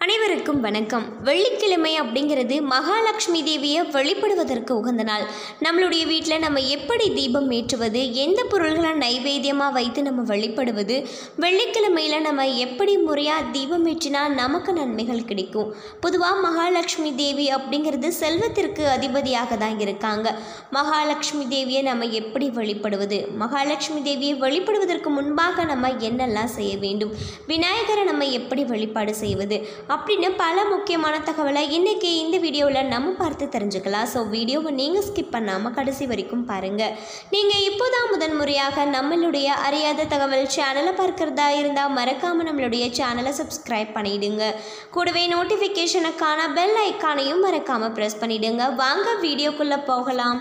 அனைவருக்கும் வணக்கம் வெள்ளிக்கிழமை அப்படிங்கிறது மகாலட்சுமி தேவியை வழிபடுவதற்கு உகந்த நாள் நம்மளுடைய வீட்டில் நம்ம எப்படி தீபம் ஏற்றுவது எந்த பொருள்களை நைவேத்தியமாக வைத்து நம்ம வழிபடுவது வெள்ளிக்கிழமையில் நம்ம எப்படி முறையாக தீபம் ஏற்றினா நமக்கு நன்மைகள் கிடைக்கும் பொதுவாக மகாலட்சுமி தேவி அப்படிங்கிறது செல்வத்திற்கு அதிபதியாக தான் இருக்காங்க மகாலட்சுமி தேவியை நம்ம எப்படி வழிபடுவது மகாலட்சுமி தேவியை வழிபடுவதற்கு முன்பாக நம்ம என்னெல்லாம் செய்ய வேண்டும் விநாயகரை நம்ம எப்படி வழிபாடு செய்வது அப்படின்னு பல முக்கியமான தகவலை இன்றைக்கி இந்த வீடியோவில் நம்ம பார்த்து தெரிஞ்சுக்கலாம் ஸோ வீடியோவை நீங்கள் ஸ்கிப் பண்ணாமல் கடைசி வரைக்கும் பாருங்கள் நீங்கள் இப்போதான் முதன் முறையாக நம்மளுடைய அறியாத தகவல் சேனலை பார்க்குறதா இருந்தால் மறக்காமல் நம்மளுடைய சேனலை சப்ஸ்கிரைப் பண்ணிடுங்க கூடவே நோட்டிஃபிகேஷனுக்கான பெல் ஐக்கானையும் மறக்காமல் ப்ரெஸ் பண்ணிடுங்க வாங்க வீடியோக்குள்ளே போகலாம்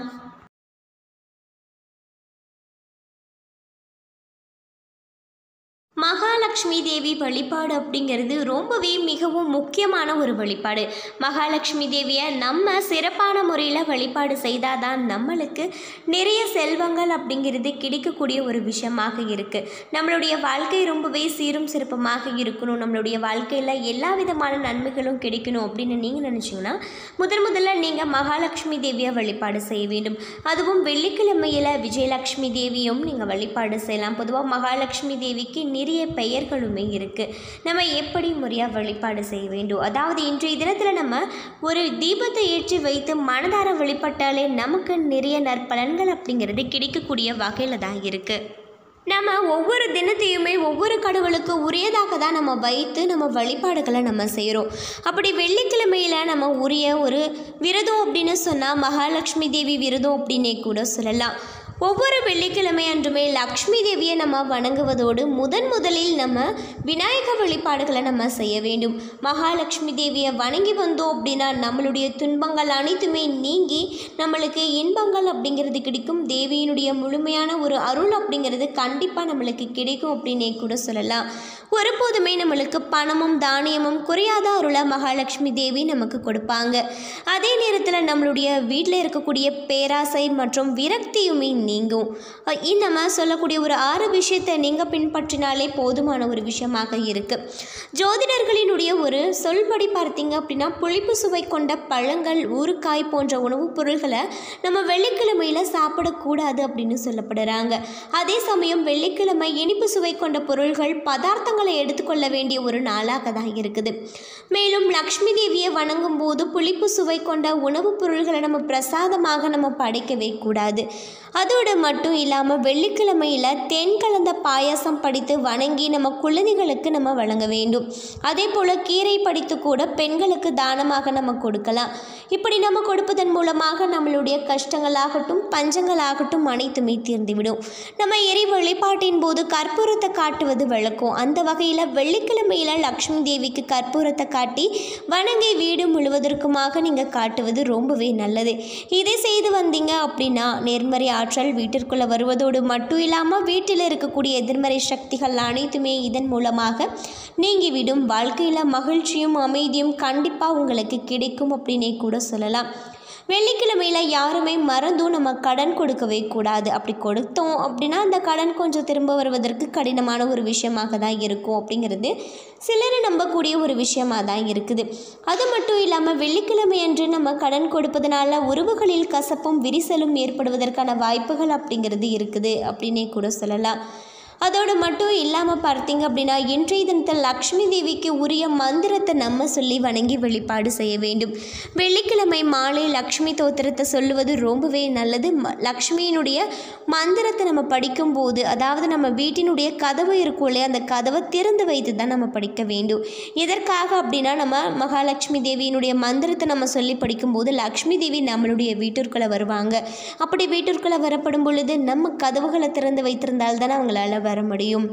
மகாலட்சுமி தேவி வழிபாடு அப்படிங்கிறது ரொம்பவே மிகவும் முக்கியமான ஒரு வழிபாடு மகாலட்சுமி தேவியை நம்ம சிறப்பான முறையில் வழிபாடு செய்தால் தான் நம்மளுக்கு நிறைய செல்வங்கள் அப்படிங்கிறது கிடைக்கக்கூடிய ஒரு விஷயமாக இருக்குது நம்மளுடைய வாழ்க்கை ரொம்பவே சீரும் சிறப்புமாக இருக்கணும் நம்மளுடைய வாழ்க்கையில் எல்லா விதமான நன்மைகளும் கிடைக்கணும் அப்படின்னு நீங்கள் நினச்சிங்கன்னா முதன் முதல்ல நீங்கள் மகாலட்சுமி தேவியை வழிபாடு செய்ய வேண்டும் அதுவும் வெள்ளிக்கிழமையில் விஜயலட்சுமி தேவியும் நீங்கள் வழிபாடு செய்யலாம் பொதுவாக மகாலட்சுமி தேவிக்கு நிறைய பெயர்களுமே இருக்குது நம்ம எப்படி முறையாக வழிபாடு செய்ய வேண்டும் அதாவது இன்றைய தினத்தில் நம்ம ஒரு தீபத்தை ஏற்றி வைத்து மனதார வழிபட்டாலே நமக்கு நிறைய நற்பலன்கள் அப்படிங்கிறது கிடைக்கக்கூடிய வகையில் தான் இருக்குது நம்ம ஒவ்வொரு தினத்தையுமே ஒவ்வொரு கடவுளுக்கு உரியதாக தான் நம்ம வைத்து நம்ம வழிபாடுகளை நம்ம செய்கிறோம் அப்படி வெள்ளிக்கிழமையில் நம்ம உரிய ஒரு விரதம் அப்படின்னு சொன்னால் மகாலட்சுமி தேவி விரதம் அப்படின்னே கூட சொல்லலாம் ஒவ்வொரு வெள்ளிக்கிழமை அன்றுமே லக்ஷ்மி தேவியை நம்ம வணங்குவதோடு முதன் முதலில் நம்ம விநாயக வழிபாடுகளை நம்ம செய்ய வேண்டும் மகாலட்சுமி தேவியை வணங்கி வந்தோம் அப்படின்னா நம்மளுடைய துன்பங்கள் அனைத்துமே நீங்கி நம்மளுக்கு இன்பங்கள் அப்படிங்கிறது கிடைக்கும் தேவியினுடைய முழுமையான ஒரு அருள் அப்படிங்கிறது கண்டிப்பாக நம்மளுக்கு கிடைக்கும் அப்படின்னே கூட சொல்லலாம் ஒருபோதுமே நம்மளுக்கு பணமும் தானியமும் குறையாத அருளை மகாலட்சுமி தேவி நமக்கு கொடுப்பாங்க அதே நேரத்தில் நம்மளுடைய வீட்டில் இருக்கக்கூடிய பேராசை மற்றும் விரக்தியுமே நீங்கும் அஹ் இ- நம்ம சொல்லக்கூடிய ஒரு ஆறு விஷயத்தை நீங்கள் பின்பற்றினாலே போதுமான ஒரு விஷயமாக இருக்குது ஜோதிடர்களினுடைய ஒரு சொல்படி பார்த்தீங்க அப்படின்னா புளிப்பு சுவை கொண்ட பழங்கள் ஊறுகாய் போன்ற உணவுப் பொருள்களை நம்ம வெள்ளிக்கிழமையில் சாப்பிடக்கூடாது அப்படின்னு சொல்லப்படுறாங்க அதே சமயம் வெள்ளிக்கிழமை இனிப்பு சுவை கொண்ட பொருள்கள் பதார்த்தங்களை எடுத்துக்கொள்ள வேண்டிய ஒரு நாளாக தான் இருக்குது மேலும் லக்ஷ்மி தேவியை வணங்கும் போது புளிப்பு சுவை கொண்ட உணவுப் பொருள்களை நம்ம பிரசாதமாக நம்ம படைக்கவே கூடாது அதோடு மட்டும் இல்லாமல் வெள்ளிக்கிழமையில் தேன் கலந்த பாயாசம் படித்து வணங்கி நம்ம குழந்தைகளுக்கு நம்ம வழங்க வேண்டும் அதே போல் கீரை படித்து கூட பெண்களுக்கு தானமாக நம்ம கொடுக்கலாம் இப்படி நம்ம கொடுப்பதன் மூலமாக நம்மளுடைய கஷ்டங்களாகட்டும் பஞ்சங்களாகட்டும் அனைத்துமே தீர்ந்துவிடும் நம்ம எரி வழிபாட்டின் போது கற்பூரத்தை காட்டுவது வழக்கம் அந்த வகையில் வெள்ளிக்கிழமையில் லக்ஷ்மி தேவிக்கு கற்பூரத்தை காட்டி வணங்கி வீடு முழுவதற்குமாக நீங்கள் காட்டுவது ரொம்பவே நல்லது இதை செய்து வந்தீங்க அப்படின்னா நேர்மறை ஆற்றல் வீட்டிற்குள்ளே வருவதோடு மட்டும் இல்லாமல் வீட்டில் இருக்கக்கூடிய எதிர்மறை சக்திகள் அனைத்துமே இதன் மூலமாக நீங்கிவிடும் வாழ்க்கையில் மகிழ்ச்சியும் அமைதியும் கண்டிப்பாக உங்களுக்கு கிடைக்கும் அப்படின்னே கூட சொல்லலாம் வெள்ளிக்கிழமையில் யாருமே மறந்தும் நம்ம கடன் கொடுக்கவே கூடாது அப்படி கொடுத்தோம் அப்படின்னா அந்த கடன் கொஞ்சம் திரும்ப வருவதற்கு கடினமான ஒரு விஷயமாக தான் இருக்கும் அப்படிங்கிறது சிலர் நம்பக்கூடிய ஒரு விஷயமாக தான் இருக்குது அது மட்டும் இல்லாமல் வெள்ளிக்கிழமை அன்று நம்ம கடன் கொடுப்பதனால உறவுகளில் கசப்பும் விரிசலும் ஏற்படுவதற்கான வாய்ப்புகள் அப்படிங்கிறது இருக்குது அப்படின்னே கூட சொல்லலாம் அதோடு மட்டும் இல்லாமல் பார்த்தீங்க அப்படின்னா இன்றைய தினத்தில் லக்ஷ்மி தேவிக்கு உரிய மந்திரத்தை நம்ம சொல்லி வணங்கி வழிபாடு செய்ய வேண்டும் வெள்ளிக்கிழமை மாலை லக்ஷ்மி தோத்திரத்தை சொல்லுவது ரொம்பவே நல்லது ம- லக்ஷ்மியினுடைய மந்திரத்தை நம்ம படிக்கும்போது அதாவது நம்ம வீட்டினுடைய கதவு இருக்கும் இல்லையா அந்த கதவை திறந்து வைத்து தான் நம்ம படிக்க வேண்டும் எதற்காக அப்படின்னா நம்ம மகாலட்சுமி தேவியினுடைய மந்திரத்தை நம்ம சொல்லி படிக்கும்போது லக்ஷ்மி தேவி நம்மளுடைய வீட்டிற்குள்ளே வருவாங்க அப்படி வீட்டிற்குள்ளே வரப்படும் பொழுது நம்ம கதவுகளை திறந்து வைத்திருந்தால் தானே அவங்களால வர முடியும்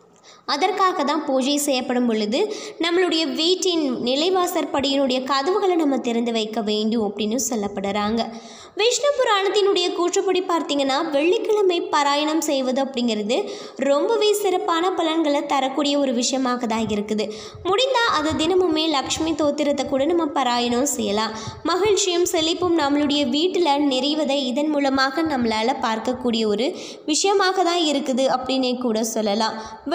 அதற்காக தான் பூஜை செய்யப்படும் பொழுது நம்மளுடைய வீட்டின் நிலைவாசற்படியினுடைய கதவுகளை நம்ம திறந்து வைக்க வேண்டும் அப்படின்னு சொல்லப்படுறாங்க விஷ்ணு புராணத்தினுடைய கூற்றுப்படி பார்த்தீங்கன்னா வெள்ளிக்கிழமை பாராயணம் செய்வது அப்படிங்கிறது ரொம்பவே சிறப்பான பலன்களை தரக்கூடிய ஒரு விஷயமாக தான் இருக்குது முடிந்தால் அது தினமுமே லக்ஷ்மி தோத்திரத்தை கூட நம்ம பாராயணம் செய்யலாம் மகிழ்ச்சியும் செழிப்பும் நம்மளுடைய வீட்டில் நிறைவதை இதன் மூலமாக நம்மளால் பார்க்கக்கூடிய ஒரு விஷயமாக தான் இருக்குது அப்படின்னே கூட சொல்லலாம் வெள்ளிக்கிழமை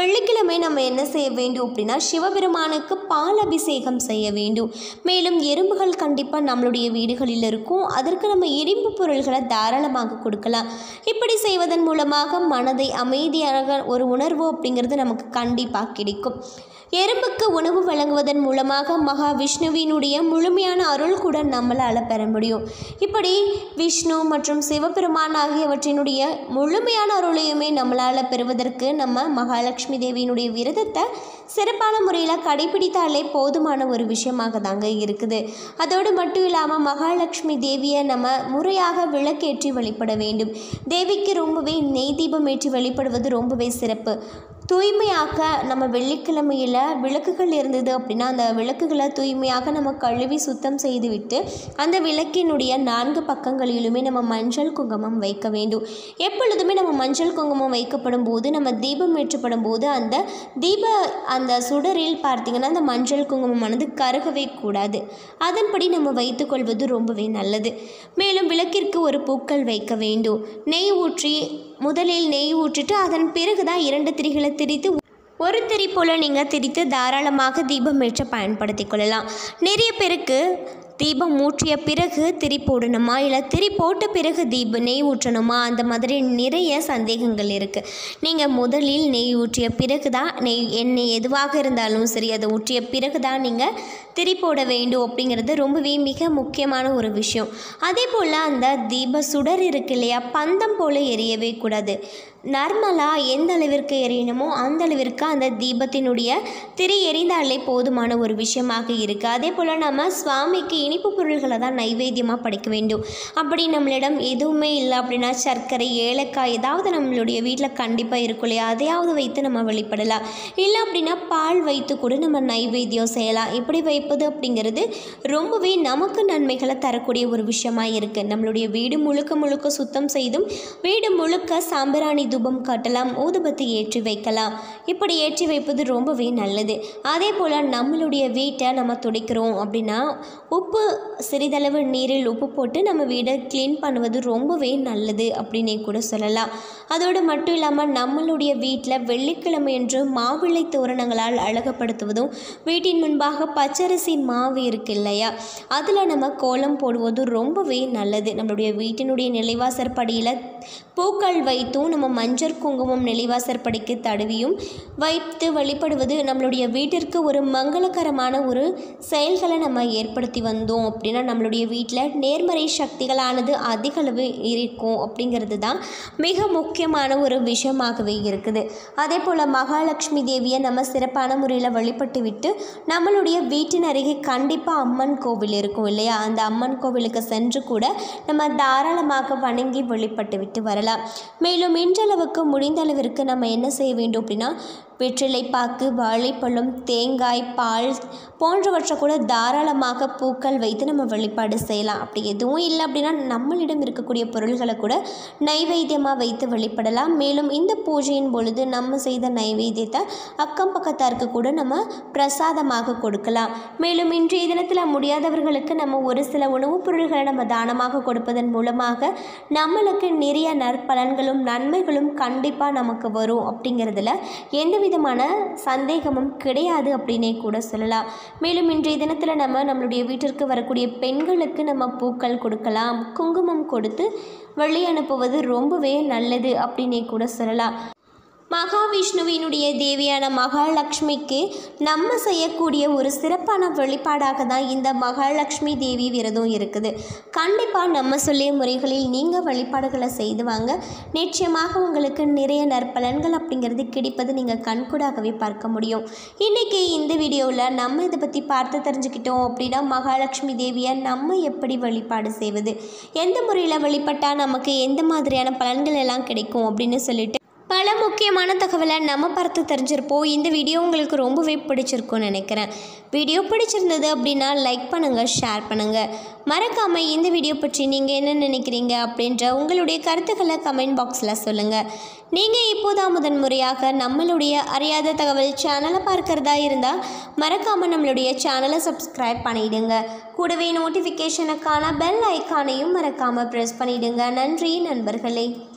வெள்ளிக்கிழமை நம்ம என்ன செய்ய வேண்டும் அப்படின்னா சிவபெருமானுக்கு பால் அபிஷேகம் செய்ய வேண்டும் மேலும் எறும்புகள் கண்டிப்பாக நம்மளுடைய வீடுகளில் இருக்கும் அதற்கு நம்ம இரும்பு பொருள்களை தாராளமாக கொடுக்கலாம் இப்படி செய்வதன் மூலமாக மனதை அமைதியாக ஒரு உணர்வு அப்படிங்கிறது நமக்கு கண்டிப்பாக கிடைக்கும் எறும்புக்கு உணவு வழங்குவதன் மூலமாக மகா விஷ்ணுவினுடைய முழுமையான அருள் கூட நம்மளால் பெற முடியும் இப்படி விஷ்ணு மற்றும் சிவபெருமான் ஆகியவற்றினுடைய முழுமையான அருளையுமே நம்மளால் பெறுவதற்கு நம்ம மகாலட்சுமி தேவியினுடைய விரதத்தை சிறப்பான முறையில் கடைபிடித்தாலே போதுமான ஒரு விஷயமாக தாங்க இருக்குது அதோடு மட்டும் இல்லாமல் மகாலட்சுமி தேவியை நம்ம முறையாக விளக்கேற்றி வழிபட வேண்டும் தேவிக்கு ரொம்பவே நெய் தீபம் ஏற்றி வழிபடுவது ரொம்பவே சிறப்பு தூய்மையாக்க நம்ம வெள்ளிக்கிழமையில் விளக்குகள் இருந்தது அப்படின்னா அந்த விளக்குகளை தூய்மையாக நம்ம கழுவி சுத்தம் செய்துவிட்டு அந்த விளக்கினுடைய நான்கு பக்கங்களிலுமே நம்ம மஞ்சள் குங்குமம் வைக்க வேண்டும் எப்பொழுதுமே நம்ம மஞ்சள் குங்குமம் வைக்கப்படும் போது நம்ம தீபம் ஏற்றப்படும் போது அந்த தீப அந்த சுடரில் பார்த்திங்கன்னா அந்த மஞ்சள் குங்குமமானது கருகவே கூடாது அதன்படி நம்ம வைத்துக்கொள்வது ரொம்பவே நல்லது மேலும் விளக்கிற்கு ஒரு பூக்கள் வைக்க வேண்டும் நெய் ஊற்றி முதலில் நெய் ஊற்றிட்டு அதன் பிறகு தான் இரண்டு திரிகளை திரித்து ஒரு திரி போல் நீங்கள் திரித்து தாராளமாக தீபம் ஏற்ற பயன்படுத்தி கொள்ளலாம் நிறைய பேருக்கு தீபம் ஊற்றிய பிறகு திரி போடணுமா இல்லை திரி போட்ட பிறகு தீப நெய் ஊற்றணுமா அந்த மாதிரி நிறைய சந்தேகங்கள் இருக்குது நீங்கள் முதலில் நெய் ஊற்றிய பிறகு தான் நெய் எண்ணெய் எதுவாக இருந்தாலும் சரி அதை ஊற்றிய பிறகு தான் நீங்கள் திரி போட வேண்டும் அப்படிங்கிறது ரொம்பவே மிக முக்கியமான ஒரு விஷயம் அதே போல் அந்த தீப சுடர் இருக்கு இல்லையா பந்தம் போல் எரியவே கூடாது நார்மலாக எந்த அளவிற்கு எரியணுமோ அந்த அளவிற்கு அந்த தீபத்தினுடைய திரி எரிந்தாலே போதுமான ஒரு விஷயமாக இருக்குது அதே போல் நம்ம சுவாமிக்கு இனிப்பு பொருள்களை தான் நைவேத்தியமாக படைக்க வேண்டும் அப்படி நம்மளிடம் எதுவுமே இல்லை அப்படின்னா சர்க்கரை ஏலக்காய் ஏதாவது நம்மளுடைய வீட்டில் கண்டிப்பாக இருக்கும் இல்லையா அதையாவது வைத்து நம்ம வழிபடலாம் இல்லை அப்படின்னா பால் வைத்து கூட நம்ம நைவேத்தியம் செய்யலாம் இப்படி வைப்பது அப்படிங்கிறது ரொம்பவே நமக்கு நன்மைகளை தரக்கூடிய ஒரு விஷயமா இருக்குது நம்மளுடைய வீடு முழுக்க முழுக்க சுத்தம் செய்தும் வீடு முழுக்க சாம்பிராணி தூபம் காட்டலாம் ஊதுபத்தி ஏற்றி வைக்கலாம் இப்படி ஏற்றி வைப்பது ரொம்பவே நல்லது அதே போல் நம்மளுடைய வீட்டை நம்ம துடைக்கிறோம் அப்படின்னா உப்பு சிறிதளவு நீரில் உப்பு போட்டு நம்ம வீடை க்ளீன் பண்ணுவது ரொம்பவே நல்லது அப்படின்னே கூட சொல்லலாம் அதோடு மட்டும் இல்லாமல் நம்மளுடைய வீட்டில் வெள்ளிக்கிழமை என்று மாவிளை தோரணங்களால் அழகுபடுத்துவதும் வீட்டின் முன்பாக பச்சரிசி மாவு இருக்கு இல்லையா அதில் நம்ம கோலம் போடுவது ரொம்பவே நல்லது நம்மளுடைய வீட்டினுடைய நிலைவாசற் படியில் பூக்கள் வைத்தும் நம்ம மஞ்சள் குங்குமம் நிலைவாசற் படிக்கு தடவியும் வைத்து வழிபடுவது நம்மளுடைய வீட்டிற்கு ஒரு மங்களகரமான ஒரு செயல்களை நம்ம ஏற்படுத்தி வந்தோம் அப்படின்னா நம்மளுடைய வீட்டில் நேர்மறை சக்திகளானது அதிக அளவு இருக்கும் அப்படிங்கிறது தான் மிக முக்கியமான ஒரு விஷயமாகவே இருக்குது அதே போல் மகாலட்சுமி தேவியை நம்ம சிறப்பான முறையில் வழிபட்டு விட்டு நம்மளுடைய வீட்டின் அருகே கண்டிப்பாக அம்மன் கோவில் இருக்கும் இல்லையா அந்த அம்மன் கோவிலுக்கு சென்று கூட நம்ம தாராளமாக வணங்கி வழிபட்டு விட்டு வரலாம் மேலும் இன்றளவுக்கு முடிந்த அளவிற்கு நம்ம என்ன செய்ய வேண்டும் அப்படின்னா வெற்றிலை பாக்கு வாழைப்பழம் தேங்காய் பால் போன்றவற்றை கூட தாராளமாக பூக்கள் வைத்து நம்ம வழிபாடு செய்யலாம் அப்படி எதுவும் இல்லை அப்படின்னா நம்மளிடம் இருக்கக்கூடிய பொருள்களை கூட நைவேத்தியமாக வைத்து வழிபடலாம் மேலும் இந்த பூஜையின் பொழுது நம்ம செய்த நைவேத்தியத்தை அக்கம் பக்கத்தாருக்கு கூட நம்ம பிரசாதமாக கொடுக்கலாம் மேலும் இன்றைய தினத்தில் முடியாதவர்களுக்கு நம்ம ஒரு சில உணவுப் பொருள்களை நம்ம தானமாக கொடுப்பதன் மூலமாக நம்மளுக்கு நிறைய நற்பலன்களும் நன்மைகளும் கண்டிப்பாக நமக்கு வரும் அப்படிங்கிறதுல எந்த விதமான சந்தேகமும் கிடையாது அப்படின்னே கூட சொல்லலாம் மேலும் இன்றைய தினத்தில் நம்ம நம்மளுடைய வீட்டிற்கு வரக்கூடிய பெண்களுக்கு நம்ம பூக்கள் கொடுக்கலாம் குங்குமம் கொடுத்து வழி அனுப்புவது ரொம்பவே நல்லது அப்படின்னே கூட சொல்லலாம் மகாவிஷ்ணுவினுடைய தேவியான மகாலட்சுமிக்கு நம்ம செய்யக்கூடிய ஒரு சிறப்பான வழிபாடாக தான் இந்த மகாலட்சுமி தேவி விரதம் இருக்குது கண்டிப்பாக நம்ம சொல்லிய முறைகளில் நீங்கள் வழிபாடுகளை செய்து வாங்க நிச்சயமாக உங்களுக்கு நிறைய நற்பலன்கள் அப்படிங்கிறது கிடைப்பது நீங்கள் கண்கூடாகவே பார்க்க முடியும் இன்றைக்கி இந்த வீடியோவில் நம்ம இதை பற்றி பார்த்து தெரிஞ்சுக்கிட்டோம் அப்படின்னா மகாலட்சுமி தேவியை நம்ம எப்படி வழிபாடு செய்வது எந்த முறையில் வழிபட்டால் நமக்கு எந்த மாதிரியான பலன்கள் எல்லாம் கிடைக்கும் அப்படின்னு சொல்லிட்டு பல முக்கியமான தகவலை நம்ம பார்த்து தெரிஞ்சிருப்போம் இந்த வீடியோ உங்களுக்கு ரொம்பவே பிடிச்சிருக்கும்னு நினைக்கிறேன் வீடியோ பிடிச்சிருந்தது அப்படின்னா லைக் பண்ணுங்கள் ஷேர் பண்ணுங்கள் மறக்காமல் இந்த வீடியோ பற்றி நீங்கள் என்ன நினைக்கிறீங்க அப்படின்ற உங்களுடைய கருத்துக்களை கமெண்ட் பாக்ஸில் சொல்லுங்கள் நீங்கள் இப்போதான் முதன் முறையாக நம்மளுடைய அறியாத தகவல் சேனலை பார்க்குறதா இருந்தால் மறக்காமல் நம்மளுடைய சேனலை சப்ஸ்கிரைப் பண்ணிடுங்க கூடவே நோட்டிஃபிகேஷனுக்கான பெல் ஐக்கானையும் மறக்காமல் ப்ரெஸ் பண்ணிடுங்க நன்றி நண்பர்களே